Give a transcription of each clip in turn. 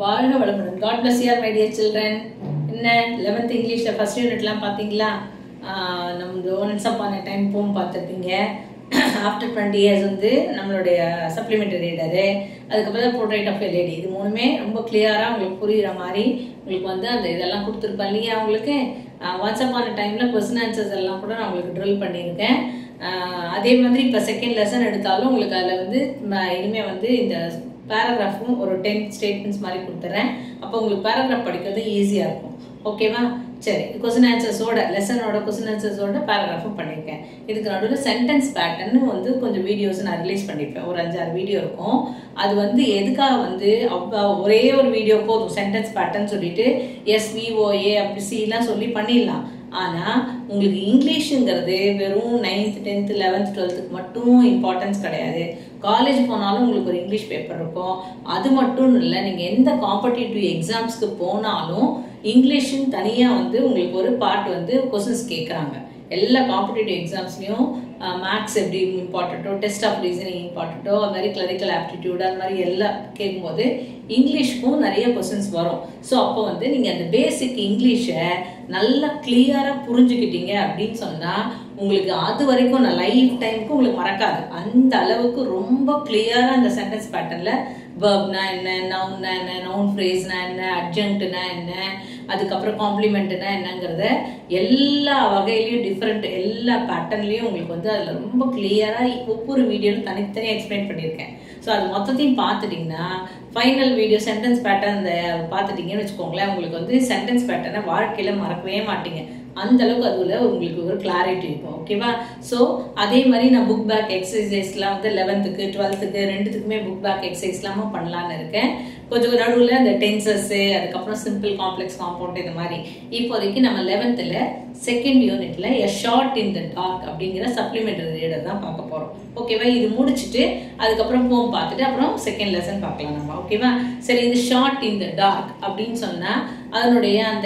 வாழ்க வளமுடன் God bless your my dear children என்ன லெவன்த் இங்கிலீஷில் ஃபர்ஸ்ட் யூனிட்லாம் பார்த்தீங்களா ஆஹ் நம்ம ஒன்ஸ் அப்பான டைம் போகும் பார்த்துருப்பீங்க ஆஃப்டர் டுவெண்ட்டி இயர்ஸ் வந்து நம்மளுடைய சப்ளிமெண்டரி ரீடரு அதுக்கப்புறம் போர்ட்ரேட் ஆஃப் லேடி இது மூணுமே ரொம்ப கிளியராக உங்களுக்கு புரியுற மாதிரி உங்களுக்கு வந்து அந்த இதெல்லாம் கொடுத்துருப்பேன் இல்லையா உங்களுக்கு வாட்ஸ்அப்பான டைமில் கொஸ்டின் ஆன்சர்ஸ் எல்லாம் கூட நான் உங்களுக்கு ட்ரில் பண்ணியிருக்கேன் ஆஹ் அதே மாதிரி இப்போ செகண்ட் லெசன் எடுத்தாலும் உங்களுக்கு அதில் வந்து ம- இனிமே வந்து இந்த பேராகிராஃபும் ஒரு டென் ஸ்டேட்மெண்ட்ஸ் மாதிரி கொடுத்துறேன் அப்போ உங்களுக்கு பேராகிராஃப் படிக்கிறது ஈஸியாக இருக்கும் ஓகேவா சரி கொஸ்டின் ஆன்சர்ஸோட லெசனோட கொஸ்டின் ஆன்சர்ஸோட பேராகிராஃபும் பண்ணியிருக்கேன் இதுக்கு நடுவில் சென்டென்ஸ் பேட்டர்ன் வந்து கொஞ்சம் வீடியோஸ் நான் ரிலீஸ் பண்ணியிருப்பேன் ஒரு அஞ்சாறு வீடியோ இருக்கும் அது வந்து எதுக்காக வந்து அவ்வ- ஒரே ஒரு வீடியோ போதும் சென்டென்ஸ் பேட்டர்ன் சொல்லிட்டு எஸ்விஓஏ அப்படி சிலாம் சொல்லி பண்ணிடலாம் ஆனால் உங்களுக்கு இங்கிலீஷுங்கிறது வெறும் நைன்த் டென்த் லெவன்த் டுவெல்த்துக்கு மட்டும் இம்பார்ட்டன்ஸ் கிடையாது காலேஜ் போனாலும் உங்களுக்கு ஒரு இங்கிலீஷ் பேப்பர் இருக்கும் அது மட்டும் இல்லை நீங்கள் எந்த காம்படிட்டிவ் எக்ஸாம்ஸ்க்கு போனாலும் இங்கிலீஷுன்னு தனியாக வந்து உங்களுக்கு ஒரு பார்ட் வந்து கொஸ்டின்ஸ் கேட்குறாங்க எல்லா காம்படிட்டிவ் எக்ஸாம்ஸ்லையும் மேக்ஸ் எப்படி இம்பார்ட்டண்ட்டோ டெஸ்ட் ஆஃப் ரீசனிங் இம்பார்ட்டண்ட்டோ அது மாதிரி கிளரிக்கல் ஆப்டிடியூட் அது மாதிரி எல்லாம் கேட்கும்போது இங்கிலீஷ்க்கும் நிறைய கொஸ்டின்ஸ் வரும் ஸோ அப்போ வந்து நீங்கள் அந்த பேசிக் இங்கிலீஷை நல்லா கிளியராக புரிஞ்சுக்கிட்டீங்க அப்படின்னு சொன்னால் உங்களுக்கு அது வரைக்கும் நான் லைஃப் டைமுக்கு உங்களுக்கு மறக்காது அந்த அளவுக்கு ரொம்ப கிளியராக அந்த சென்டென்ஸ் பேட்டர்னில் வேர்ப்னா என்ன நவுன்னா என்ன நவுன் ஃப்ரேஸ்னா என்ன அட்ஜங்க்ட்னா என்ன அதுக்கப்புறம் காம்ப்ளிமெண்ட்னா என்னங்கிறத எல்லா வகையிலையும் டிஃப்ரெண்ட் எல்லா பேட்டர்ன்லையும் உங்களுக்கு வந்து அதில் ரொம்ப கிளியராக ஒவ்வொரு வீடியோவில் தனித்தனியாக எக்ஸ்பிளைன் பண்ணியிருக்கேன் ஸோ அது மொத்தத்தையும் பார்த்துட்டிங்கன்னா ஃபைனல் வீடியோ சென்டென்ஸ் பேட்டர்ன் அந்த பார்த்துட்டிங்கன்னு வச்சுக்கோங்களேன் உங்களுக்கு வந்து சென்டென்ஸ் பேட்டர்னை வாழ்க்கையில் மறக்கவே மாட்டீங்க அந்த அளவுக்கு அதுல உங்களுக்கு ஒரு கிளாரிட்டி இருக்கும் ஓகேவா ஸோ அதே மாதிரி நான் புக் பேக் எக்ஸசைஸ்லாம் வந்து லெவன்த்துக்கு டுவெல்த்துக்கு ரெண்டுத்துக்குமே புக் பேக் எக்ஸசைஸ்லாமும் பண்ணலான்னு இருக்கேன் கொஞ்சம் நடுவில் இந்த டென்சஸ்ஸு அதுக்கப்புறம் சிம்பிள் காம்ப்ளெக்ஸ் காம்பவுண்ட் இந்த மாதிரி இப்போதைக்கு நம்ம லெவன்த்தில் செகண்ட் யூனிட்ல a shot in the dark அப்படிங்கிற சப்ளிமெண்டரி ரீடர் தான் பார்க்க போகிறோம் ஓகேவா இது முடிச்சுட்டு அதுக்கப்புறம் போம் பார்த்துட்டு அப்புறம் செகண்ட் லெசன் பார்க்கலாம் நம்ம ஓகேவா சரி இது ஷார்ட் இன் த டார்க் அப்படின்னு சொன்னால் அதனுடைய அந்த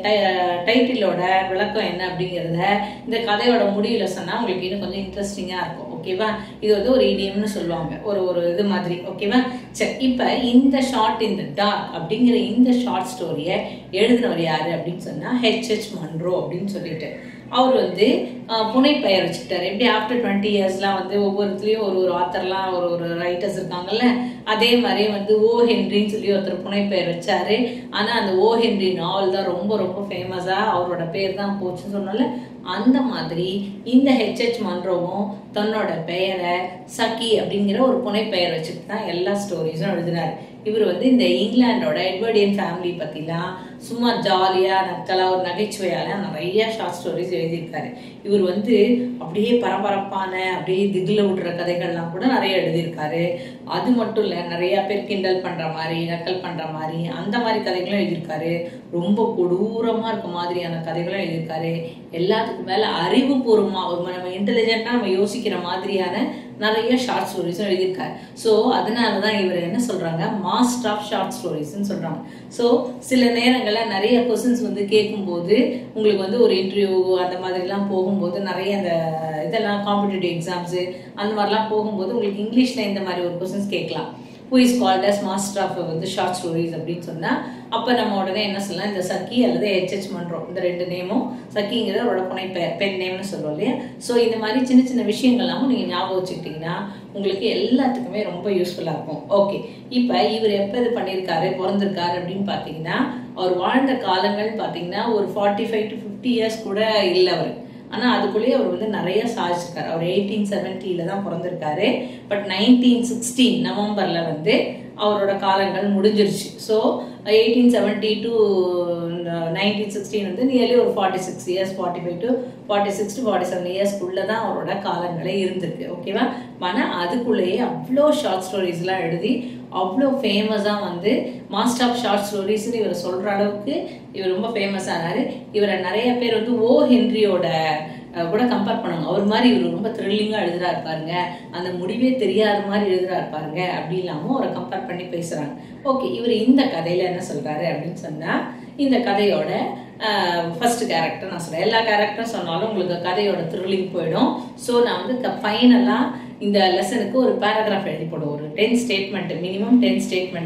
டைட்டிலோட விளக்கம் என்ன அப்படிங்கிறத இந்த கதையோட முடிவில் சொன்னால் உங்களுக்கு இன்னும் கொஞ்சம் இன்ட்ரெஸ்டிங்காக இருக்கும் ஓகேவா இது வந்து ஒரு இடியம்னு சொல்லுவாங்க ஒரு ஒரு இது மாதிரி ஓகேவா சரி இப்போ இந்த ஷார்ட் இந்த டார்க் அப்படிங்கிற இந்த ஷார்ட் ஸ்டோரியை எழுதினவர் யாரு அப்படின்னு சொன்னால் ஹெச்ஹெச் மன்ரோ அப்படின்னு சொல்லிட்டு அவர் வந்து அஹ், புனைப்பெயர் வச்சுக்கிட்டாரு எப்படி ஆஃப்டர் டுவெண்ட்டி இயர்ஸ்லாம் வந்து ஒவ்வொருத்துலேயும் ஒரு ஒரு ஆத்தர்லாம் ஒரு ஒரு ரைட்டர்ஸ் இருக்காங்கல்ல அதே மாதிரி வந்து ஓ ஹென்ரின்னு சொல்லி ஒருத்தர் புனைப்பெயர் வச்சாரு ஆனால் அந்த ஓ ஹென்ரி நாவல் தான் ரொம்ப ரொம்ப ஃபேமஸாக அவரோட பேர் தான் போச்சுன்னு சொன்னால அந்த மாதிரி இந்த ஹெச்ஹெச் மன்ரோவும் தன்னோட பெயரை சக்கி அப்படிங்கிற ஒரு புனைப்பெயர் வச்சுட்டு தான் எல்லா ஸ்டோரிஸும் எழுதினார் இவர் வந்து இந்த இங்கிலாண்டோட எட்வர்டியன் ஃபேமிலி பற்றிலாம் சும்மா ஜாலியாக நக்கலாக ஒரு நகைச்சுவையால நிறைய ஷார்ட் ஸ்டோரிஸ் எழுதியிருக்காரு இவர் வந்து அப்படியே பரபரப்பான அப்படியே திகில விடுற கதைகள்லாம் கூட நிறைய எழுதியிருக்காரு அது மட்டும் இல்லை நிறைய பேர் கிண்டல் பண்ணுற மாதிரி நக்கல் பண்ணுற மாதிரி அந்த மாதிரி கதைகளும் எழுதியிருக்காரு ரொம்ப கொடூரமாக இருக்க மாதிரியான கதைகளும் எழுதியிருக்காரு எல்லாத்துக்கும் மேலே அறிவுபூர்வமாக ஒரு நம்ம இன்டெலிஜென்ட்டாக நம்ம யோசிக்கிற மாதிரியான நிறைய ஷார்ட் ஸ்டோரிஸும் எழுதியிருக்காரு ஸோ அதனால தான் இவர் என்ன சொல்கிறாங்க மாஸ்டர் ஆஃப் ஷார்ட் ஸ்டோரிஸ்ன்னு சொல்கிறாங்க ஸோ சில நேரங்களில் நிறைய கொஸ்டின்ஸ் வந்து கேட்கும்போது உங்களுக்கு வந்து ஒரு இன்டர்வியூ அந்த மாதிரிலாம் போகும்போது நிறைய அந்த இதெல்லாம் காம்படிட்டிவ் எக்ஸாம்ஸு அந்த மாதிரிலாம் போகும்போது உங்களுக்கு இங்கிலீஷில் இந்த மாதிரி ஒரு கொஸ்டின்ஸ் கேட்கலாம் who is called as master of வந்து ஷார்ட் ஸ்டோரிஸ் அப்படின்னு சொன்னால் அப்போ நம்ம உடனே என்ன சொல்லலாம் இந்த சக்கி அல்லது ஹெச்ஹெச் மன்றோம் இந்த ரெண்டு நேமும் சக்கிங்கிறது அவரோட புனை பெயர் பெண் நேம்னு சொல்லுவோம் இல்லையா ஸோ இந்த மாதிரி சின்ன சின்ன விஷயங்கள்லாமும் நீங்கள் ஞாபகம் வச்சுக்கிட்டிங்கன்னா உங்களுக்கு எல்லாத்துக்குமே ரொம்ப யூஸ்ஃபுல்லாக இருக்கும் ஓகே இப்போ இவர் எப்போ இது பண்ணியிருக்காரு பிறந்திருக்காரு அப்படின்னு பார்த்தீங்கன்னா அவர் வாழ்ந்த காலங்கள்னு பார்த்தீங்கன்னா ஒரு forty five to fifty years கூட இல்லை அவர் ஆனால் அதுக்குள்ளேயே அவர் வந்து நிறைய சாதிச்சிருக்காரு அவர் எயிட்டீன் செவன்ட்டியில் தான் பிறந்திருக்காரு பட் நைன்டீன் சிக்ஸ்டீன் நவம்பரில் வந்து அவரோட காலங்கள் முடிஞ்சிருச்சு so eighteen seventy to nineteen sixteen வந்து நியர்லி ஒரு forty six years forty five to forty six to forty seven இயர்ஸ்க்குள்ளே தான் அவரோட காலங்களே இருந்திருக்கு ஓகேவா ஆனால் அதுக்குள்ளேயே அவ்வளோ ஷார்ட் ஸ்டோரிஸ்லாம் எழுதி அவ்வளோ ஃபேமஸாக வந்து மாஸ்டர் ஆஃப் ஷார்ட் ஸ்டோரிஸ்னு இவர் சொல்கிற அளவுக்கு இவர் ரொம்ப ஃபேமஸ் ஆனார் இவரை நிறைய பேர் வந்து ஓ ஹென்ரியோட அஹ், கூட கம்பேர் பண்ணுவாங்க அவர் மாதிரி இவர் ரொம்ப த்ரில்லிங்காக எழுதுறாரு பாருங்க அந்த முடிவே தெரியாத மாதிரி எழுதுறாரு பாருங்க அப்படி இல்லாமல் அவரை கம்பேர் பண்ணி பேசுகிறாங்க ஓகே இவர் இந்த கதையில் என்ன சொல்கிறாரு அப்படின்னு சொன்னால் இந்த கதையோட ஃபர்ஸ்ட் கேரக்டர் நான் சொல்கிறேன் எல்லா கேரக்டரும் சொன்னாலும் உங்களுக்கு கதையோட த்ரில்லிங் போயிடும் ஸோ நான் வந்து ஃபைனலாக இந்த லெசனுக்கு ஒரு பேராகிராஃப் எழுதி போடுவோம் ஒரு ten statement minimum ten statement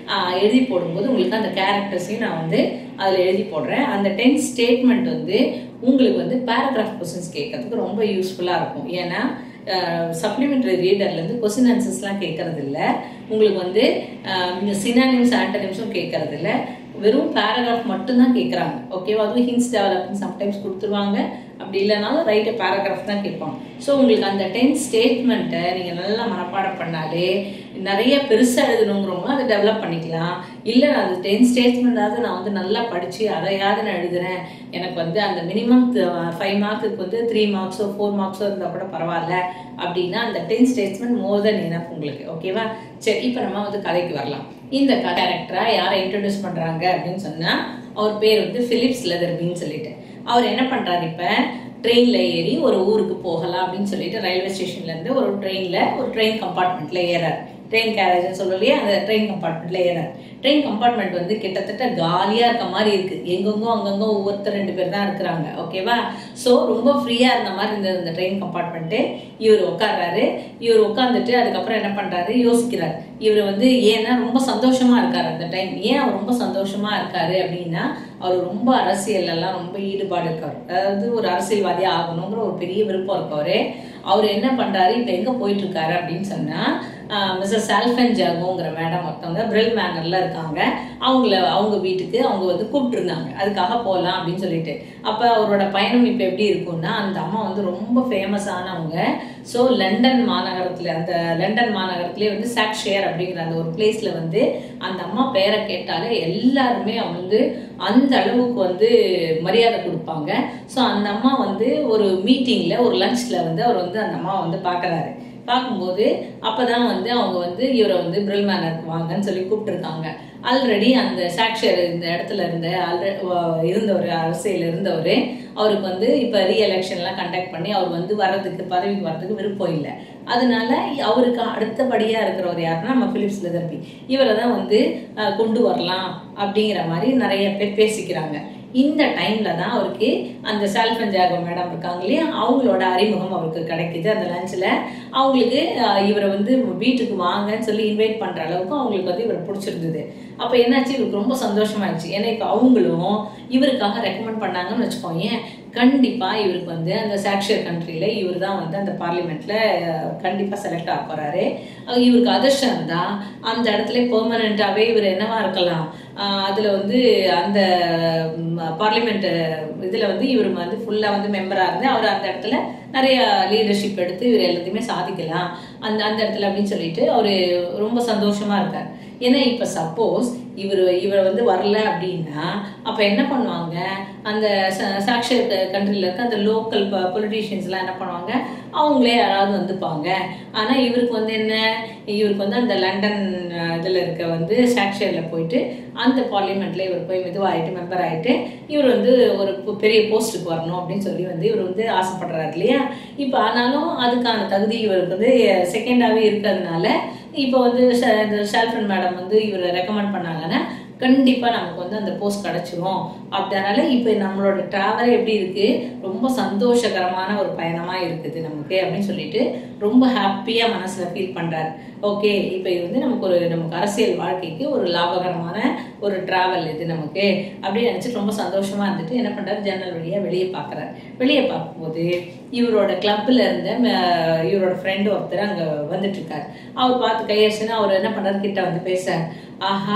ஆஹ், எழுதி போடும்போது உங்களுக்கு அந்த கேரக்டர்ஸையும் நான் வந்து அதில் எழுதி போடுறேன் அந்த டென்த் ஸ்டேட்மெண்ட் வந்து உங்களுக்கு வந்து பேராகிராஃப் கொஸ்டின்ஸ் கேட்கறதுக்கு ரொம்ப யூஸ்ஃபுல்லாக இருக்கும் ஏன்னா சப்ளிமெண்ட்ரி ரீடர்லேருந்து கொஸ்டின் ஆன்சர்ஸ்லாம் கேட்கறது இல்ல உங்களுக்கு வந்து சினானிம்ஸ் ஆண்டனிம்ஸும் கேட்கறது இல்ல வெறும் பேராகிராஃப் மட்டும்தான் கேட்குறாங்க ஓகேவா அதுவும் ஹின்ஸ் டெவலப்மெண்ட் சம்டைம்ஸ் கொடுத்துருவாங்க அப்படி இல்லைனாலும் ரைட்டு பேராகிராஃப் தான் கேட்பாங்க ஸோ உங்களுக்கு அந்த டென்த் ஸ்டேட்மெண்ட்டை நீங்கள் நல்லா மனப்பாடம் பண்ணாலே நிறைய பெருசாக எழுதணுங்கிறவங்க அதை டெவலப் பண்ணிக்கலாம் இல்லை நான் அந்த டென்த் ஸ்டேட்மெண்ட்டாவது நான் வந்து நல்லா படித்து அதையாவது நான் எழுதுறேன் எனக்கு வந்து அந்த மினிமம் ஃபைவ் மார்க்குக்கு வந்து த்ரீ மார்க்ஸோ ஃபோர் மார்க்ஸோ இருந்தால் கூட பரவாயில்ல அப்படின்னா அந்த tenth statement more then enough உங்களுக்கு ஓகேவா சரி இப்போ நம்ம வந்து கதைக்கு வரலாம் இந்த கேரக்டரா யாரை இன்ட்ரடியூஸ் பண்றாங்க அப்படின்னு சொன்னா அவர் பேர் வந்து பிலிப்ஸ் லெதர்பின்னு சொல்லிட்டு அவர் என்ன பண்றாரு இப்ப ட்ரெயின்ல ஏறி ஒரு ஊருக்கு போகலாம் அப்படின்னு சொல்லிட்டு ரயில்வே ஸ்டேஷன்ல இருந்து ஒரு ட்ரெயின்ல ஒரு ட்ரெயின் கம்பார்ட்மெண்ட்ல ஏறாரு ட்ரெயின் கேரேஜ்னு சொல்லலையே அந்த ட்ரெயின் கம்பார்ட்மெண்ட்ல ஏறாரு ட்ரெயின் கம்பார்ட்மெண்ட் வந்து கிட்டத்தட்ட காலியா இருக்க மாதிரி இருக்கு எங்கெங்கோ அங்கங்க ஒவ்வொருத்தர் ரெண்டு பேர் தான் இருக்கிறாங்க ஓகேவா ஸோ ரொம்ப ஃப்ரீயா இருந்த மாதிரி இருந்தது இந்த ட்ரெயின் கம்பார்ட்மெண்ட்டு இவர் உட்கார்றாரு இவர் உட்காந்துட்டு அதுக்கப்புறம் என்ன பண்றாரு யோசிக்கிறார் இவர் வந்து ஏன்னா ரொம்ப சந்தோஷமா இருக்காரு அந்த டைம் ஏன் அவர் ரொம்ப சந்தோஷமா இருக்காரு அப்படின்னா அவர் ரொம்ப அரசியல் எல்லாம் ரொம்ப ஈடுபாடு இருக்காரு அதாவது ஒரு அரசியல்வாதி ஆகணுங்கிற ஒரு பெரிய விருப்பம் இருக்கவரு அவர் என்ன பண்றாரு இப்ப எங்க போயிட்டு இருக்காரு அப்படின்னு சொன்னா மிஸ்ஸஸ் சால்ஃபன் ஜாகோங்கிற மேடம் ஒருத்தவங்க பிரில் மேனர்ல இருக்காங்க அவங்கள அவங்க வீட்டுக்கு அவங்க வந்து கூப்பிட்டுருந்தாங்க அதுக்காக போகலாம் அப்படின்னு சொல்லிட்டு அப்ப அவரோட பயணம் இப்ப எப்படி இருக்கும்னா அந்த அம்மா வந்து ரொம்ப ஃபேமஸ் ஆனவங்க ஸோ லண்டன் மாநகரத்துல அந்த லண்டன் மாநகரத்திலே வந்து சாக்ஷேர் அப்படிங்கிற அந்த ஒரு பிளேஸ்ல வந்து அந்த அம்மா பேரை கேட்டாலே எல்லாருமே வந்து அந்த அளவுக்கு வந்து மரியாதை கொடுப்பாங்க ஸோ அந்த அம்மா வந்து ஒரு மீட்டிங்ல ஒரு லஞ்ச்ல வந்து அவர் வந்து அந்த அம்மா வந்து பார்க்கறாரு பார்க்கும்போது அப்பதான் வந்து அவங்க வந்து இவரை வந்து பிரில் மேனருக்கு வாங்கன்னு சொல்லி கூப்பிட்டுருக்காங்க ஆல்ரெடி அந்த சாக்ஷர் இந்த இடத்துல இருந்த ஆல்ரெடி இருந்தவர் அரசியல் இருந்தவர் அவருக்கு வந்து இப்போ ரீஎலெக்ஷன்லாம் கண்டக்ட் பண்ணி அவர் வந்து வர்றதுக்கு பதவிக்கு வர்றதுக்கு விருப்பம் இல்லை அதனால அவருக்கு அடுத்தபடியாக இருக்கிறவர் யாருன்னா நம்ம பிலிப்ஸ் லெதர்பி இவரை தான் வந்து அஹ், கொண்டு வரலாம் அப்படிங்கிற மாதிரி நிறைய பேர் பேசிக்கிறாங்க இந்த டைம்ல தான் அவருக்கு அந்த சால்ஃபன் ஜாகோ மேடம் இருக்காங்க இல்லையா அவங்களோட அறிமுகம் அவருக்கு கிடைக்குது அந்த லஞ்சில் அவங்களுக்கு அஹ், இவரை வந்து வீட்டுக்கு வாங்கன்னு சொல்லி இன்வைட் பண்ற அளவுக்கு அவங்களுக்கு வந்து இவரை பிடிச்சிருந்தது அப்போ என்னாச்சு இவருக்கு ரொம்ப சந்தோஷமாயிடுச்சு ஏன்னா இப்போ அவங்களும் இவருக்காக ரெக்கமெண்ட் பண்ணாங்கன்னு வச்சுக்கோங்க கண்டிப்பா இவருக்கு வந்து அந்த சாக்ஷியர் கண்ட்ரியில இவர் தான் வந்து அந்த பார்லிமெண்ட்ல கண்டிப்பா செலக்ட் ஆக போறாரு அஹ் இவருக்கு அதிர்ஷ்டம் தான் அந்த இடத்துல பெர்மனண்டாவே இவர் என்னவா இருக்கலாம் ஆஹ் அதுல வந்து அந்த பார்லிமெண்ட் இதுல வந்து இவர் வந்து ஃபுல்லா வந்து மெம்பரா இருந்து அவர் அந்த இடத்துல நிறைய லீடர்ஷிப் எடுத்து இவர் எல்லாத்தையுமே சாதிக்கலாம் அந்த அந்த இடத்துல அப்படின்னு சொல்லிட்டு அவரு ரொம்ப சந்தோஷமா இருக்கார் ஏன்னா இப்ப சப்போஸ் இவர் இவர் வந்து வரல அப்படின்னா அப்ப என்ன பண்ணுவாங்க அந்த சாக்ஷர் கண்ட்ரில இருக்க அந்த லோக்கல் பொலிட்டீஷியன்ஸ் எல்லாம் என்ன பண்ணுவாங்க அவங்களே யாராவது வந்துப்பாங்க ஆனா இவருக்கு வந்து என்ன இவருக்கு வந்து அந்த லண்டன் அஹ், இதுல இருக்க வந்து சாக்ஷர்ல போயிட்டு அந்த பார்லிமெண்ட்ல இவர் போய் இதுவாயிட்டு மெம்பர் ஆயிட்டு இவர் வந்து ஒரு பு- பெரிய போஸ்ட்டுக்கு வரணும் அப்படின்னு சொல்லி வந்து இவர் வந்து ஆசைப்படுறாரு இல்லையா இப்போ ஆனாலும் அதுக்கான தகுதி இவருக்கு வந்து செகண்டாவே இருக்கிறதுனால இப்போ வந்து ஷ- இந்த ஷால்ஃபன் மேடம் வந்து இவரை ரெக்கமெண்ட் பண்ணாங்கன்னா கண்டிப்பா நமக்கு வந்து அந்த போஸ்ட் கிடைச்சிரும் அதனால இப்போ நம்மளோட டிராவல் எப்படி இருக்கு ரொம்ப சந்தோஷகரமான ஒரு பயணமா இருக்குது நமக்கு அப்படின்னு சொல்லிட்டு ரொம்ப ஹாப்பியா மனசுல ஃபீல் பண்றாரு ஓகே இப்போ இது வந்து நமக்கு ஒரு நமக்கு அரசியல் வாழ்க்கைக்கு ஒரு லாபகரமான ஒரு டிராவல் இது நமக்கு அப்படின்னு நினைச்சிட்டு ரொம்ப சந்தோஷமா இருந்துட்டு என்ன பண்றாரு ஜன்னல் வழியா வெளியே பார்க்கறாரு வெளியே பார்க்கும்போது இவரோட கிளப்ல இருந்த ம- இவரோட ஃப்ரெண்டு ஒருத்தர் அங்க வந்துட்டு இருக்காரு அவர் பார்த்து கையடிச்சுன்னா அவர் என்ன பண்றாரு கிட்ட வந்து பேச ஆஹா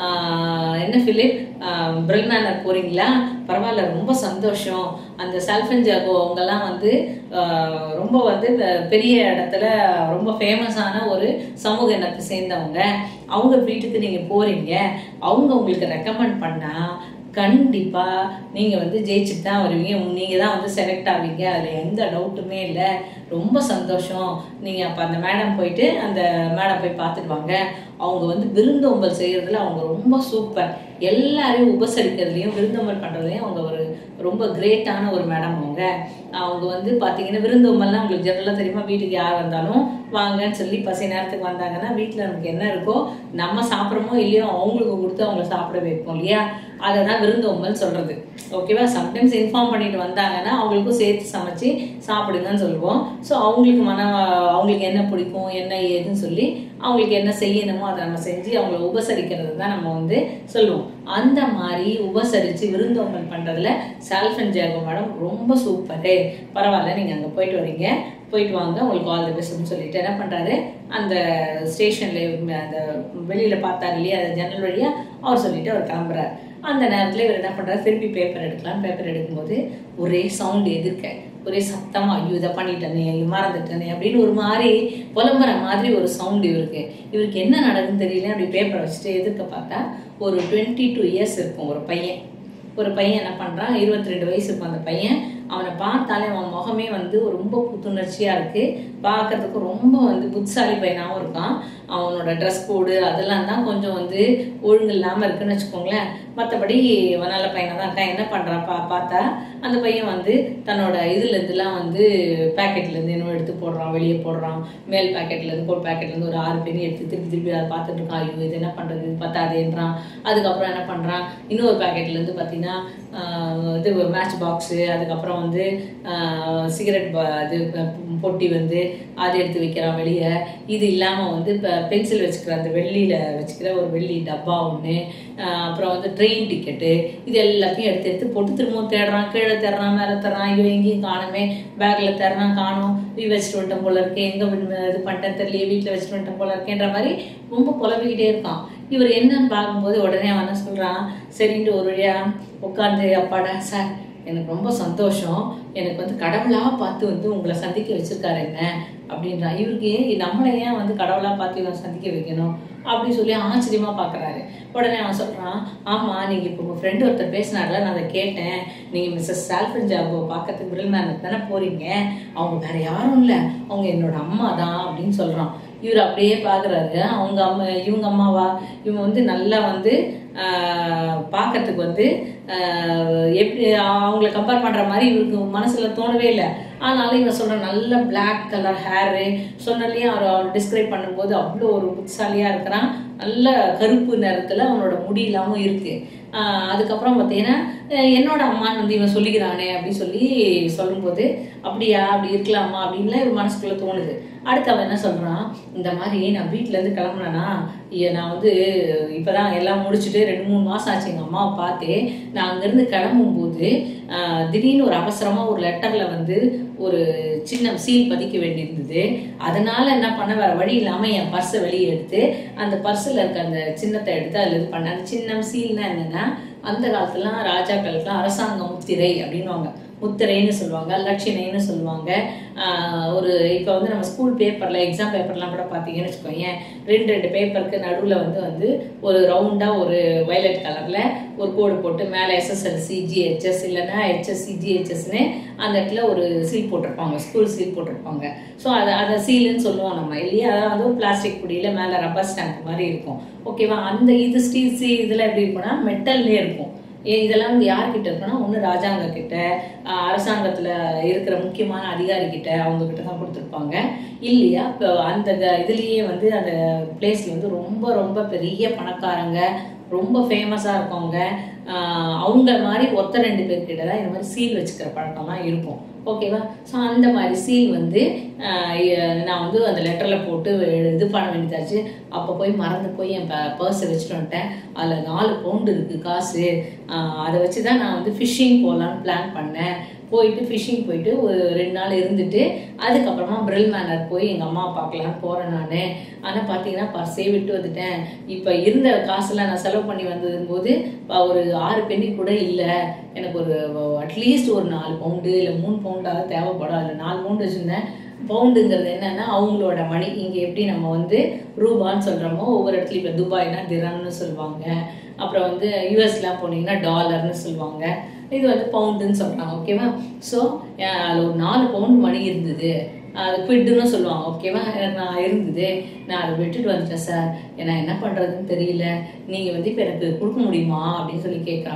ஆஹ் என்ன பிலிப் பிரில்மேனர் போறீங்களா பரவாயில்ல ரொம்ப சந்தோஷம் அந்த சல்ஃபன் ஜாகோ அவங்கெல்லாம் வந்து ஆஹ் ரொம்ப வந்து இந்த பெரிய இடத்துல ரொம்ப ஃபேமஸான ஒரு சமூக இனத்தை சேர்ந்தவங்க அவங்க வீட்டுக்கு நீங்க போறீங்க அவங்க உங்களுக்கு ரெக்கமெண்ட் பண்ணா கண்டிப்பா நீங்க வந்து ஜெயிச்சுட்டு தான் வருவீங்க உங்க- நீங்க தான் வந்து செலக்ட் ஆவீங்க அதுல எந்த டவுட்டுமே இல்லை ரொம்ப சந்தோஷம் நீங்க அப்ப அந்த மேடம் போயிட்டு அந்த மேடம் போய் பார்த்துட்டு வாங்க அவங்க வந்து விருந்தோம்பல் செய்யறதுல அவங்க ரொம்ப சூப்பர் எல்லாரையும் உபசரிக்கிறதுலையும் விருந்தோம்பல் பண்றதுலையும் அவங்க ஒரு ரொம்ப கிரேட்டான ஒரு மேடம் அவங்க அவங்க வந்து பாத்தீங்கன்னா விருந்தோம்பல்னா உங்களுக்கு ஜெனரலாக தெரியுமா வீட்டுக்கு யார் வந்தாலும் வாங்கன்னு சொல்லி பசி நேரத்துக்கு வந்தாங்கன்னா வீட்டில் நமக்கு என்ன இருக்கோ நம்ம சாப்பிட்றோமோ இல்லையோ அவங்களுக்கு கொடுத்து அவங்கள சாப்பிட வைப்போம் இல்லையா அதை தான் விருந்தோம்பல் சொல்கிறது ஓகேவா சம்டைம்ஸ் இன்ஃபார்ம் பண்ணிட்டு வந்தாங்கன்னா அவங்களுக்கும் சேர்த்து சமைச்சு சாப்பிடுங்கன்னு சொல்லுவோம் ஸோ அவங்களுக்கு மன அவங்களுக்கு என்ன பிடிக்கும் என்ன ஏதுன்னு சொல்லி அவங்களுக்கு என்ன செய்யணுமோ அதை நம்ம செஞ்சு அவங்கள உபசரிக்கிறது தான் நம்ம வந்து சொல்லுவோம் அந்த மாதிரி உபசரித்து விருந்தோம்பல் பண்ணுறதுல சால்ஃபன் ஜாகோ மேடம் ரொம்ப சூப்பரு பரவாயில்ல நீங்கள் அங்கே போயிட்டு வரீங்க போயிட்டு வாங்க உங்களுக்கு ஆல் தி பெஸ்ட்னு சொல்லிட்டு என்ன பண்ணுறாரு அந்த ஸ்டேஷனில் அந்த வெளியில் பார்த்தாரு இல்லையா அந்த ஜன்னல் வழியாக அவர் சொல்லிட்டு அவர் கிளம்புறாரு அந்த நேரத்தில் இவர் என்ன பண்ணுறாரு திருப்பி பேப்பர் எடுக்கலாம் பேப்பர் எடுக்கும்போது ஒரே சவுண்ட் எதிர்க்க ஒரே சத்தமா ஐயோ இதை பண்ணிட்டனே மறந்துட்டனே அப்படின்னு ஒரு மாதிரி புலம்புற மாதிரி ஒரு சவுண்ட் இவருக்கு இவருக்கு என்ன நடக்குதுன்னு தெரியல அப்படி பேப்பரை வச்சுட்டு எதிர்க்க பார்த்தா ஒரு டுவெண்ட்டி டூ இயர்ஸ் இருக்கும் ஒரு பையன் ஒரு பையன் என்ன பண்ணுறான் இருபத்தி ரெண்டு வயசு இருக்கும் அந்த பையன் அவனை பார்த்தாலே அவன் முகமே வந்து ஒரு ரொம்ப புத்துணர்ச்சியாக இருக்குது பார்க்கறதுக்கு ரொம்ப வந்து புத்திசாலி பையனாகவும் இருக்கான் அவனோட ட்ரெஸ் கோடு அதெல்லாம் தான் கொஞ்சம் வந்து ஒழுங்கு இல்லாமல் இருக்குன்னு வச்சுக்கோங்களேன் மற்றபடி நல்ல பையனாக தான் இருக்கான் என்ன பண்ணுறான் பா பார்த்தா அந்த பையன் வந்து தன்னோட இதுலேருந்துலாம் வந்து பேக்கெட்லேருந்து இன்னும் எடுத்து போடுறான் வெளியே போடுறான் மேல் பேக்கெட்லேருந்து கோட் பேக்கெட்லேருந்து ஒரு ஆறு பெரிய எடுத்து திருப்பி திருப்பி அதை பார்த்துட்டு இருக்கான் ஐயோ இது என்ன பண்ணுறது இது பத்தாதேன்றான் அதுக்கப்புறம் என்ன பண்ணுறான் இன்னொரு பேக்கெட்லேருந்து பார்த்தீங்கன்னா ஆஹ் இது மேட்ச் பாக்ஸு அதுக்கப்புறம் வந்து சிகரெட் இது பொட்டி வந்து அதை எடுத்து வைக்கிறான் வெளியே இது இல்லாமல் வந்து இப்போ பென்சில் வச்சுக்கிற அந்த வெள்ளியில் வச்சுக்கிற ஒரு வெள்ளி டப்பா ஒன்று அப்புறம் வந்து ட்ரெயின் டிக்கெட்டு இது எல்லாத்தையும் எடுத்து எடுத்து போட்டு திரும்பவும் தேடுறான் கீழே தேடுறான் மேலே தேடுறான் ஐயோ எங்கேயும் காணுமே பேக்கில் தேடுறான் காணும் நீ வச்சுட்டு வந்துட்டேன் போல இருக்கேன் எங்கே இது பண்ணிட்டேன் தெரியல வீட்டில் வச்சுட்டு வந்துட்டேன் போல இருக்கேன்ற மாதிரி ரொம்ப புலம்பிக்கிட்டே இருக்கான் இவர் என்னன்னு பார்க்கும்போது உடனே அவன் என்ன சொல்கிறான் சரின்ட்டு ஒரு வழியா உட்காந்து அப்பாடா சார் எனக்கு ரொம்ப சந்தோஷம் எனக்கு வந்து கடவுளாக பார்த்து வந்து உங்களை சந்திக்க வச்சிருக்காரு என்ன அப்படின்றான் இவருக்கு நம்மளை ஏன் வந்து கடவுளாக பார்த்து இவன் சந்திக்க வைக்கணும் அப்படின்னு சொல்லி ஆச்சரியமா பார்க்குறாரு உடனே அவன் சொல்கிறான் ஆமாம் நீங்கள் இப்போ உங்கள் ஃப்ரெண்டு ஒருத்தர் பேசினார்ல நான் அதை கேட்டேன் நீங்கள் மிஸ்ஸஸ் சால்ஃபன் ஜாபோ பார்க்கறதுக்கு பிரில்மேனுக்கு தானே போகிறீங்க அவங்க வேற யாரும் இல்லை அவங்க என்னோட அம்மா தான் அப்படின்னு சொல்கிறான் இவர் அப்படியே பார்க்குறாரு அவங்க அம்மா இவங்க அம்மாவா இவங்க வந்து நல்லா வந்து பார்க்கறதுக்கு வந்து ஆஹ் எப்படி அவங்கள கம்பேர் பண்ணுற மாதிரி இவருக்கு மனசில் தோணவே இல்லை ஆனாலும் இவன் சொல்கிற நல்ல பிளாக் கலர் ஹேரு சொன்னாலையும் அவர் அவர் டிஸ்கிரைப் பண்ணும்போது அவ்வளோ ஒரு புத்திசாலியாக இருக்கிறான் நல்ல கருப்பு நிறத்தில் அவனோட முடி இல்லாமல் இருக்குது அதுக்கப்புறம் பார்த்தீங்கன்னா அஹ் என்னோட அம்மான்னு வந்து இவன் சொல்லிக்கிறானே அப்படின்னு சொல்லி சொல்லும்போது அப்படியா அப்படி இருக்கலாமா அப்படின்லாம் இவன் மனசுக்குள்ளே தோணுது அடுத்து அவன் என்ன சொல்கிறான் இந்த மாதிரி நான் வீட்டிலேருந்து கிளம்புனேன்னா ஐயா, நான் வந்து இப்போதான் எல்லாம் முடிச்சுட்டு ரெண்டு மூணு மாதம் ஆச்சு எங்கள் அம்மாவை பார்த்து நான் அங்கேருந்து கிளம்பும்போது ஆஹ், திடீர்னு ஒரு அவசரமாக ஒரு லெட்டரில் வந்து ஒரு சின்ன சீல் பதிக்க வேண்டியிருந்தது அதனால என்ன பண்ண வேற வழி இல்லாமல் என் பர்ஸை வெளியே எடுத்து அந்த பர்ஸில் இருக்க அந்த சின்னத்தை எடுத்து அதில் இது பண்ணேன் அந்த சின்னம் சீல்னா என்னன்னா அந்த காலத்துலாம் ராஜாக்களுக்குலாம் அரசாங்க முத்திரை அப்படின்னுவாங்க முத்திரைன்னு சொல்லுவாங்க லட்சினைன்னு சொல்லுவாங்க ஆஹ் ஒரு இப்போ வந்து நம்ம ஸ்கூல் பேப்பரில் எக்ஸாம் பேப்பர்லாம் கூட பார்த்தீங்கன்னு வச்சுக்கோங்க ரெண்டு ரெண்டு பேப்பருக்கு நடுவில் வந்து வந்து ஒரு ரவுண்டாக ஒரு வயலட் கலரில் ஒரு கோடு போட்டு மேலே எஸ்எஸ்எல்சி ஜிஹெச்எஸ் இல்லைன்னா ஹெச்எஸ்சி ஜிஹெச்எஸ்னு அந்த இடத்துல ஒரு சீல் போட்டிருப்பாங்க ஸ்கூல் சீல் போட்டிருப்பாங்க ஸோ அதை அதை சீலுன்னு சொல்லுவோம் நம்ம இல்லையா அதாவது வந்து ஒரு பிளாஸ்டிக் பொடியில் மேலே ரப்பர் ஸ்டாம்ப் மாதிரி இருக்கும் ஓகேவா அந்த இது ஸ்டீல் சி இதில் எப்படி இருக்கும்னா மெட்டல்லே இருக்கும் ஏ- இதெல்லாம் வந்து யார்கிட்ட இருக்குன்னா ஒன்று ராஜாங்க கிட்ட ஆஹ் அரசாங்கத்துல இருக்கிற முக்கியமான அதிகாரி கிட்ட அவங்க கிட்ட தான் கொடுத்துருப்பாங்க இல்லையா இப்போ அந்த க- இதுலயே வந்து அந்த பிளேஸ்ல வந்து ரொம்ப ரொம்ப பெரிய பணக்காரங்க ரொம்ப ஃபேமஸாக இருக்கவங்க ஆஹ் அவங்க மாதிரி ஒத்த ரெண்டு பேர்கிட்ட தான் இந்த மாதிரி சீல் வச்சுக்கிற பழக்கம்லாம் இருக்கும் ஓகேவா ஸோ அந்த மாதிரி சீல் வந்து ஆஹ் எ- நான் வந்து அந்த லெட்டரில் போட்டு இது பண்ண வேண்டியதாச்சு அப்போ போய் மறந்து போய் என் பர்ஸை வச்சுட்டு வந்துட்டேன் அதில் நாலு பவுண்டு இருக்குது காசு ஆஹ் அதை வச்சு தான் நான் வந்து ஃபிஷ்ஷிங் போகலான்னு பிளான் பண்ணேன் போயிட்டு ஃபிஷ்ஷிங் போயிட்டு ஒரு ரெண்டு நாள் இருந்துட்டு அதுக்கப்புறமா பிரில் மேனர் போய் எங்கள் அம்மா பார்க்கலான்னு போகிறேன் நான் ஆனால் பார்த்தீங்கன்னா பர்ஸே விட்டு வந்துட்டேன் இப்போ இருந்த காசெல்லாம் நான் செலவு பண்ணி வந்ததும் போது ப- ஒரு ஆறு பெண்ணி கூட இல்லை எனக்கு ஒரு அட்லீஸ்ட் ஒரு நாலு பவுண்டு இல்லை மூணு பவுண்டாவது தேவைப்படும் அதில் நாலு பவுண்டு வச்சுருந்தேன் பவுண்டுங்கிறது என்னன்னா அவங்களோட மணி இங்கே எப்படி நம்ம வந்து ரூபான்னு சொல்கிறோமோ ஒவ்வொரு இடத்துலையும் இப்போ துபாய்னா திரம்னு சொல்லுவாங்க அப்புறம் வந்து யூஎஸ்லாம் போனீங்கன்னா டாலர்னு சொல்லுவாங்க இது வந்து பவுண்டுன்னு சொல்கிறாங்க ஓகேவா ஸோ அதில் ஒரு நாலு பவுண்ட் மணி இருந்தது அது குவிட்டுன்னு சொல்லுவாங்க ஓகேவா எனக்கு நான் இருந்தது நான் அதை விட்டுட்டு வந்துட்டேன் சார் நான் என்ன பண்ணுறதுன்னு தெரியல நீங்கள் வந்து இப்போ எனக்கு கொடுக்க முடியுமா அப்படின்னு சொல்லி கேட்குறான்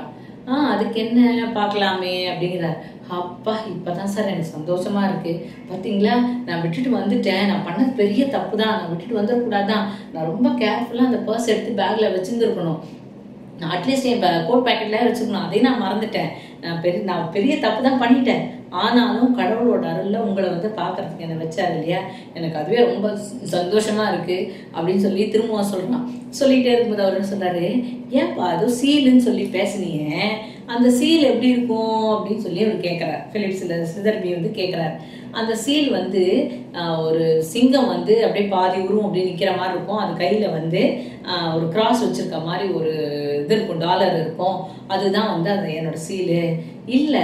ஆ அதுக்கு என்ன பார்க்கலாமே அப்படிங்கிறார் அப்பா இப்பதான் சார் எனக்கு சந்தோஷமா இருக்கு பாத்தீங்களா நான் விட்டுட்டு வந்துட்டேன் நான் பண்ணது பெரிய தப்பு தான் நான் விட்டுட்டு வந்துடக்கூடாதான் நான் ரொம்ப கேர்ஃபுல்லா அந்த பர்ஸ் எடுத்து பேக்ல வச்சிருந்துருக்கணும் நான் அட்லீஸ்ட் என் கோட் பேக்கெட்ல வச்சுக்கணும் அதையும் நான் மறந்துட்டேன் நான் பெரிய நான் பெரிய தப்பு தான் பண்ணிட்டேன் ஆனாலும் கடவுளோட அருள்ல உங்களை வந்து பார்க்கறதுக்கு என்னை வச்சாரு இல்லையா எனக்கு அதுவே ரொம்ப சந்தோஷமா இருக்கு அப்படின்னு சொல்லி திரும்பவும் சொல்றான் சொல்லிட்டே இருக்கும்போது அவர் என்ன சொல்றாரு ஏன்பா அது சீலுன்னு சொல்லி பேசுனீங்க அந்த சீல் எப்படி இருக்கும் அப்படின்னு சொல்லி அவர் கேட்குறார் பிலிப்ஸில் சிதர்பி வந்து கேட்குறாரு அந்த சீல் வந்து ஆஹ், ஒரு சிங்கம் வந்து அப்படியே பாதி உருவம் அப்படியே நிற்கிற மாதிரி இருக்கும் அது கையில் வந்து ஆஹ், ஒரு கிராஸ் வச்சிருக்க மாதிரி ஒரு இது இருக்கும் டாலர் இருக்கும் அதுதான் வந்து அது என்னோட சீலு இல்லை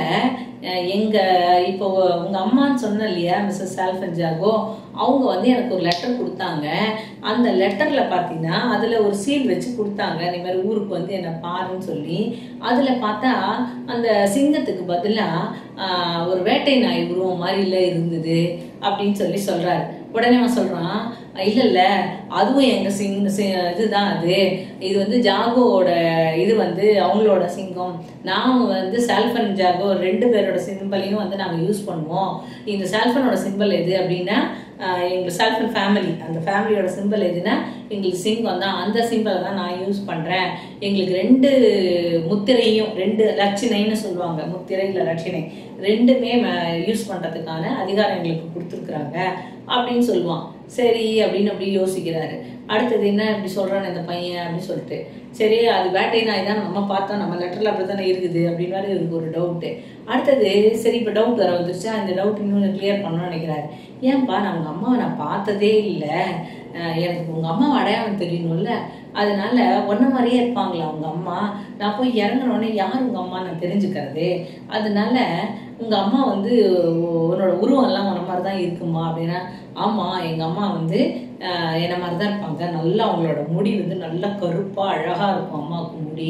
எங்க இப்போ உங்க அம்மான்னு சொன்ன இல்லையா மிஸ்ஸஸ் சால்ஃபன் ஜாகோ அவங்க வந்து எனக்கு ஒரு லெட்டர் கொடுத்தாங்க அந்த லெட்டர்ல பார்த்தீங்கன்னா அதுல ஒரு சீல் வச்சு கொடுத்தாங்க இந்த மாதிரி ஊருக்கு வந்து என்ன பாருன்னு சொல்லி அதுல பார்த்தா அந்த சிங்கத்துக்கு பதிலா ஆஹ், ஒரு வேட்டை நாய் உருவம் மாதிரில இருந்தது அப்படின்னு சொல்லி சொல்றாரு உடனே அவன் சொல்றான் இல்ல இல்ல அதுவும் எங்க சிங் சி- இதுதான் அது இது வந்து ஜாகோவோட இது வந்து அவங்களோட சிங்கம் நாம வந்து சால்ஃபன் ஜாகோ ரெண்டு பேரோட சிம்பலையும் வந்து நாங்க யூஸ் பண்ணுவோம் இந்த சால்ஃபனோட சிம்பல் எது அப்படின்னா ஆஹ், எங்களுக்கு சால்ஃபன் ஃபேமிலி அந்த ஃபேமிலியோட சிம்பல் எதுனா எங்களுக்கு சிங்கம் தான் அந்த சிம்பலை தான் நான் யூஸ் பண்றேன் எங்களுக்கு ரெண்டு முத்திரையும் ரெண்டு லட்சினைன்னு சொல்லுவாங்க முத்திரை இல்லை லட்சினை ரெண்டுமே யூஸ் பண்றதுக்கான அதிகாரம் எங்களுக்கு கொடுத்துருக்குறாங்க அப்படின்னு சொல்லுவான் சரி அப்படின்னு அப்படி யோசிக்கிறாரு அடுத்தது என்ன இப்படி சொல்றான் இந்த பையன் அப்படின்னு சொல்லிட்டு சரி அது வேட்டை நாய் தான் நம்ம பார்த்தோம் நம்ம லெட்டர்ல அப்படி தானே இருக்குது அப்படின்னு மாதிரி இவருக்கு ஒரு டவுட்டு அடுத்தது சரி இப்போ டவுட் வர வந்துருச்சு அந்த டவுட் இன்னும் கிளியர் பண்ணணும்னு நினைக்கிறாரு ஏன்பா நான் உங்க அம்மாவை நான் பார்த்ததே இல்லை எனக்கு உங்க அம்மாவை அடையாளம் தெரியணும்ல அதனால ஒன்ன மாதிரியே இருப்பாங்களா உங்க அம்மா நான் போய் இறங்குன உடனே யார் உங்க அம்மா நான் தெரிஞ்சுக்கிறது அதனால உங்க அம்மா வந்து உ- உன்னோட உருவம் எல்லாம் உன்ன மாதிரி தான் இருக்குமா அப்படின்னா ஆமா எங்க அம்மா வந்து ஆஹ், என்ன மாதிரி தான் இருப்பாங்க நல்லா அவங்களோட முடி வந்து நல்லா கருப்பா அழகா இருக்கும் அம்மாவுக்கு முடி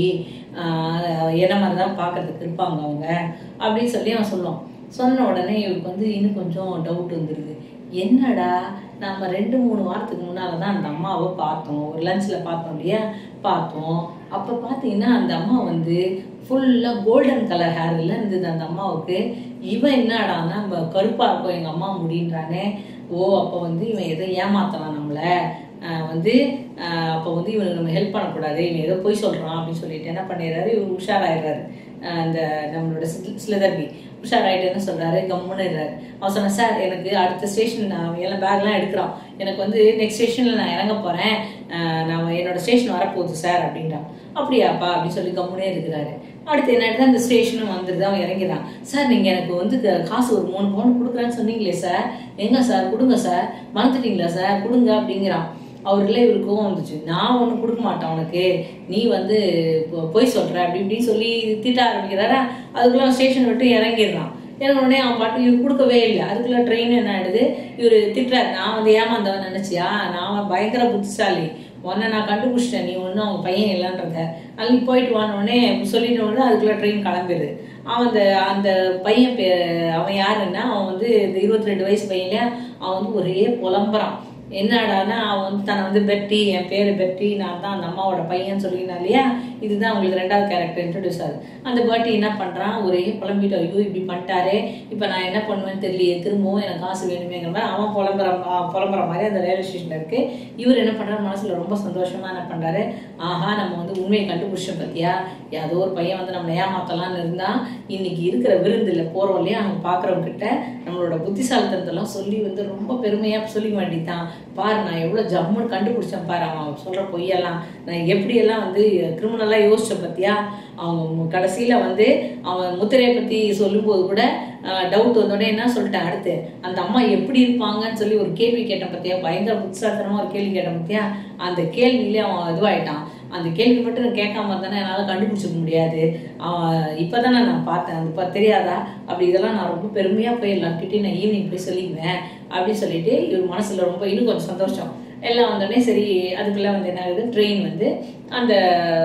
ஆஹ், என்ன மாதிரி தான் பார்க்கறதுக்கு இருப்பாங்க அவங்க அப்படின்னு சொல்லி அவன் சொல்லுவான் சொன்ன உடனே இவருக்கு வந்து இன்னும் கொஞ்சம் டவுட் வந்துடுது என்னடா நம்ம ரெண்டு மூணு வாரத்துக்கு முன்னால தான் அந்த அம்மாவை பார்த்தோம் ஒரு லஞ்சில் பார்த்தோம் இல்லையா பார்த்தோம் அப்போ பார்த்தீங்கன்னா அந்த அம்மா வந்து ஃபுல்லாக கோல்டன் கலர் ஹேர் இல்லை இருந்தது அந்த அம்மாவுக்கு இவன் என்னடான்னா நம்ம கருப்பாக இருக்கும் எங்கள் அம்மா முடின்றானே ஓ அப்போ வந்து இவன் எதோ ஏமாத்தலாம் நம்மளை ஆஹ் வந்து ஆஹ் அப்போ வந்து இவனுக்கு நம்ம ஹெல்ப் பண்ணக்கூடாது இவன் ஏதோ போய் சொல்கிறான் அப்படின்னு சொல்லிட்டு என்ன பண்ணிடுறாரு இவர் உஷாராயிடுறாரு ஆஹ் அந்த நம்மளோட ஸ்லிதர்பி உஷாராயிட்டு என்ன சொல்றாரு கம்முன்னு இருறாரு அவன் சொன்ன சார் எனக்கு அடுத்த ஸ்டேஷன் நான் எல்லாம் பேக்லாம் எடுக்கிறான் எனக்கு வந்து நெக்ஸ்ட் ஸ்டேஷனில் நான் இறங்க போகிறேன் நான் என்னோட ஸ்டேஷன் வரப்போகுது சார் அப்படின்றான் அப்படியாப்பா அப்படின்னு சொல்லி கம்முனே இருக்கிறாரு அடுத்து என்ன அந்த ஸ்டேஷனும் வந்துடுது அவன் இறங்கிறான் சார் நீங்கள் எனக்கு வந்து க- காசு ஒரு மூணு பவுன் கொடுக்குறேன்னு சொன்னீங்களே சார் எங்க சார் கொடுங்க சார் மறந்துட்டீங்களா சார் கொடுங்க அப்படிங்கிறான் அவருக்குள்ள இவருக்கு கோவம் வந்துச்சு நான் ஒன்றும் கொடுக்க மாட்டேன் உனக்கு நீ வந்து பொ- பொய் சொல்ற அப்படி இப்படின்னு சொல்லி திட்ட ஆரம்பிக்கிறாரா அதுக்குள்ள ஸ்டேஷன் விட்டு இறங்கிடுறான் இறங்கின உடனே அவன் பாட்டு இவர் கொடுக்கவே இல்லை அதுக்குள்ள ட்ரெயின் என்ன ஆயிடுது இவர் திட்டுறாரு நான் வந்து ஏமாந்தவன் நினைச்சியா நான் பயங்கர புத்திசாலி உன்னை நான் கண்டுபிடிச்சிட்டேன் நீ ஒன்றும் அவங்க பையன் இல்லைன்றத அள்ளி போயிட்டு வான உடனே சொல்லின உடனே அதுக்குள்ள ட்ரெயின் கிளம்பிடுது அவன் அந்த அந்த பையன் பே அவன் யாருன்னா அவன் வந்து இந்த இருபத்தி ரெண்டு வயசு பையன் இல்லையா அவன் வந்து ஒரே புலம்புறான் என்னடான்னா அவன் வந்து தன்னை வந்து பெட்டி என் பேரு பெட்டி நான் தான் அந்த அம்மாவோட பையன் சொல்லினா இல்லையா இதுதான் உங்களுக்கு ரெண்டாவது கேரக்டர் இன்ட்ரடியூஸ் ஆகுது அந்த பாட்டி என்ன பண்றான் ஒரே புலம்பிட்டு ஐயோ இப்படி பண்ணிட்டாரே இப்போ நான் என்ன பண்ணுவேன்னு தெரியலையே திரும்பவும் எனக்கு காசு வேணுமேங்கிற மாதிரி அவன் புலம்புற ஆ, புலம்புற மாதிரி அந்த ரயில்வே ஸ்டேஷன்ல இருக்கு இவர் என்ன பண்றாரு மனசுல ரொம்ப சந்தோஷமா என்ன பண்றாரு ஆஹா நம்ம வந்து உண்மையை கண்டுபிடிச்சோம் பத்தியா ஏதோ ஒரு பையன் வந்து நம்மளை ஏமாத்தலாம்னு இருந்தா இன்னைக்கு இருக்கிற விருந்துல போறோம் இல்லையா அவங்க பாக்குறவங்க கிட்ட நம்மளோட புத்திசாலித்தனத்தெல்லாம் சொல்லி வந்து ரொம்ப பெருமையா சொல்லிக்க வேண்டியதுதான் பாரு நான் எவ்வளவு ஜம்முன்னு கண்டுபிடிச்சேன் பாரு அவன் சொல்ற பொய்யெல்லாம் நான் எப்படியெல்லாம் வந்து கிரிமினலா யோசிச்ச பத்தியா அவங்க மு- கடைசியில வந்து அவன் முத்திரையை பத்தி சொல்லும்போது கூட டவுட் வந்தோடனே என்ன சொல்லிட்டேன் அடுத்து அந்த அம்மா எப்படி இருப்பாங்கன்னு சொல்லி ஒரு கேள்வி கேட்டேன் பத்தியா பயங்கர புத்திசாலித்தனமா ஒரு கேள்வி கேட்டேன் பத்தியா அந்த கேள்வியிலே அவன் இதுவாயிட்டான் அந்த கேள்வி மட்டும் நான் கேட்காம இருந்தானே என்னால் கண்டுபிடிச்சிக்க முடியாது அவன் இப்போதானே நான் பார்த்தேன் அது பா தெரியாதா அப்படி இதெல்லாம் நான் ரொம்ப பெருமையாக போய் எல்லாருக்கிட்டையும் நான் ஈவினிங் போய் சொல்லிக்குவேன் அப்படின்னு சொல்லிட்டு இவர் மனசுல ரொம்ப இன்னும் கொஞ்சம் சந்தோஷம் எல்லாம் வந்தோடனே சரி அதுக்குள்ள வந்து என்ன ஆகுது ட்ரெயின் வந்து அந்த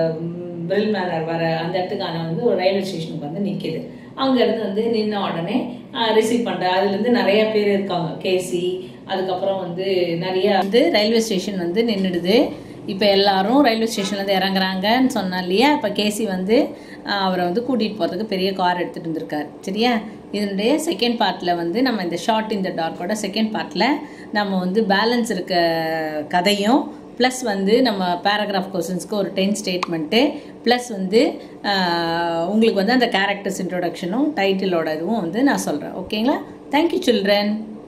பிரில் மேனர் வர அந்த இடத்துக்கான வந்து ஒரு ரயில்வே ஸ்டேஷனுக்கு வந்து நிற்கிது அங்கேருந்து வந்து நின்ன உடனே ரிசீவ் பண்ணுற அதுலேருந்து நிறைய பேர் இருக்காங்க கேசி அதுக்கப்புறம் வந்து நிறைய வந்து ரயில்வே ஸ்டேஷன் வந்து நின்றுடுது இப்போ எல்லாரும் ரயில்வே ஸ்டேஷன்லேருந்து இறங்குறாங்கன்னு சொன்னேன் இல்லையா இப்போ கேசி வந்து ஆஹ், அவரை வந்து கூட்டிகிட்டு போகிறதுக்கு பெரிய கார் எடுத்துகிட்டு வந்திருக்காரு சரியா இதனுடைய செகண்ட் பார்ட்டில் வந்து நம்ம இந்த ஷார்ட் இந்த டார்க்கோட செகண்ட் பார்ட்டில் நம்ம வந்து பேலன்ஸ் இருக்க கதையும் ப்ளஸ் வந்து நம்ம பேராகிராஃப் கொஸ்டின்ஸ்க்கு ஒரு டென் ஸ்டேட்மெண்ட்டு ப்ளஸ் வந்து ஆஹ், உங்களுக்கு வந்து அந்த கேரக்டர்ஸ் இன்ட்ரோடக்ஷனும் டைட்டிலோட இதுவும் வந்து நான் சொல்கிறேன் ஓகேங்களா தேங்க்யூ சில்ட்ரன்